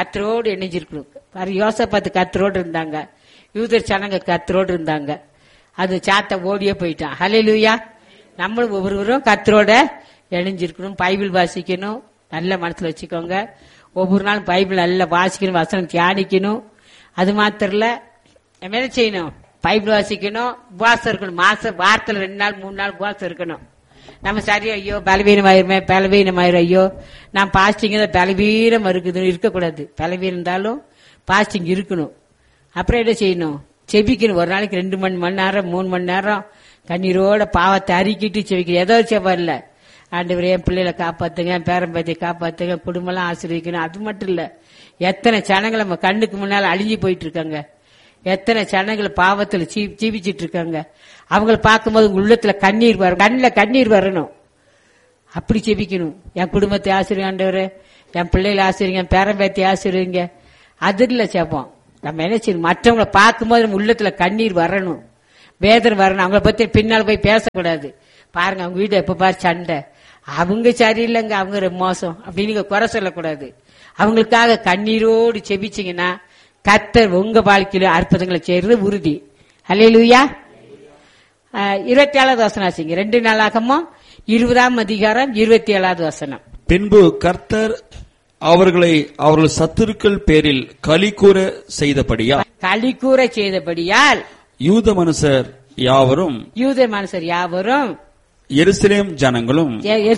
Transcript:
கத்தரோடு இணைஞ்சிருக்கணும் பாரு யோசப்பாத்து கத்தரோடு இருந்தாங்க யூதர் சனங்க கத்தரோடு இருந்தாங்க அது சாத்த ஓடியே போயிட்டான் ஹalleluya நம்மளும் ஒவ்வொருவரும் கத்தரோட இணைஞ்சிருக்கணும் பைபிள் வாசிக்கணும் நல்ல மனசுல வச்சுக்கோங்க ஒவ்வொரு நாளும் பைபிள் நல்லா வாசிக்கணும் வசனம் தியானிக்கணும் அது மாத்திரம் இல்ல நம்ம என்ன செய்யணும் பைபிள் வாசிக்கணும் உபவாசம் இருக்கணும் மாசம் வாரத்துல ரெண்டு நாள் மூணு நாள் உபவாசம் இருக்கணும் நம்ம சரி ஐயோ பலவீனமாயிருமே பலவீனமாயிரும் ஐயோ நான் பாஸ்டிங் தான் பலவீனம் இருக்குது இருக்கக்கூடாது பலவீனம் இருந்தாலும் பாஸ்டிங் இருக்கணும் அப்புறம் என்ன செய்யணும் செபிக்கணும் ஒரு நாளைக்கு ரெண்டு மணி மணி நேரம் மூணு மணி நேரம் கண்ணீரோட பாவத்தை அறிக்கிட்டு செபிக்கணும் ஏதோ செவ்வாய் இல்ல ஆண்டவர் என் பிள்ளைகளை காப்பாத்துங்க என் பேரம்பேத்தை காப்பாத்துங்க குடும்பம்லாம் ஆசீர்வதிக்கணும் அது மட்டும் இல்ல எத்தனை சனங்கள் நம்ம கண்ணுக்கு முன்னால அழிஞ்சு போயிட்டு இருக்காங்க எத்தனை சனங்கள் பாவத்துல ஜீ- ஜீவிச்சிட்டு இருக்காங்க அவங்கள பார்க்கும்போது உங்க உள்ளத்துல கண்ணீர் வரும் கண்ணுல கண்ணீர் வரணும் அப்படி ஜெபிக்கணும் என் குடும்பத்தை ஆசிரியர் என் பிள்ளைகளை ஆசிரியங்க என் பேரம்பேத்தி ஆசிரியங்க அது இல்ல ஜெபம் நம்ம என்ன செய்யணும் மற்றவங்களை பார்க்கும்போது நம்ம உள்ளத்துல கண்ணீர் வரணும் வேதனை வரணும் அவங்கள பத்தி பின்னால் போய் பேசக்கூடாது பாருங்க அவங்க வீடு எப்ப பாரு சண்டை அவங்க சரியில்லைங்க அவங்க ரொம்ப மோசம் அப்படின்னு நீங்க குறை சொல்லக்கூடாது அவங்களுக்காக கண்ணீரோடு செபிச்சீங்கன்னா கத்தர் உங்க வாழ்க்கையில அற்புதங்களை செய்யறது உறுதி அல்லேலூயா இருபத்தி ஏழாவது வசனம் ஆச்சுங்க ரெண்டு நாளாகமோ இருபதாம் அதிகாரம் இருபத்தி ஏழாவது வசனம் பின்பு கர்த்தர் அவர்களை அவர்கள் சத்துருக்கள் பேரில் களி கூற செய்தபடியா களிக்கூற செய்தபடியால் யூத மனுஷர் யாவரும் யூத மனுஷர் யாவரும் எருசலேம் ஜனங்களும் எ-